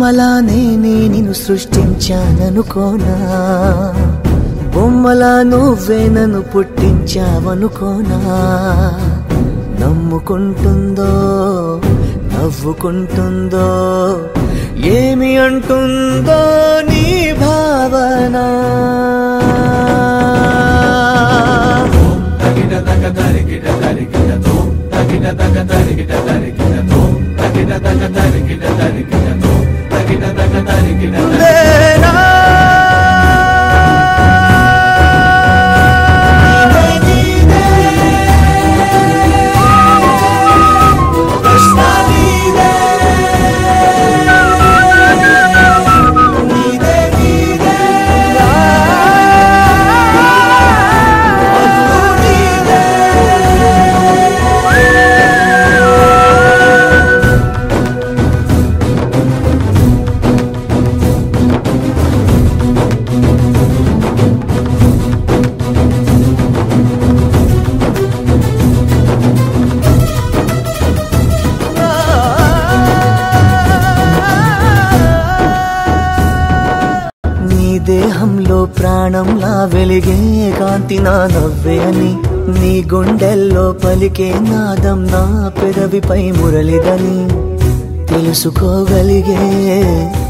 బొమ్మలానే నిన్ను సృష్టించాననుకోనా బొమ్మలా నువ్వే నన్ను పుట్టించావనుకోనా నమ్ముకుంటుందో నవ్వుకుంటుందో ఏమి అంటుందో నీ భావన లేనా? నీ దేహంలో ప్రాణంలా వెలిగే కాంతి నా నవ్వే అని నీ గుండెల్లో పలికే నాదం నా పెదవిపై మురళిదని తెలుసుకోగలిగే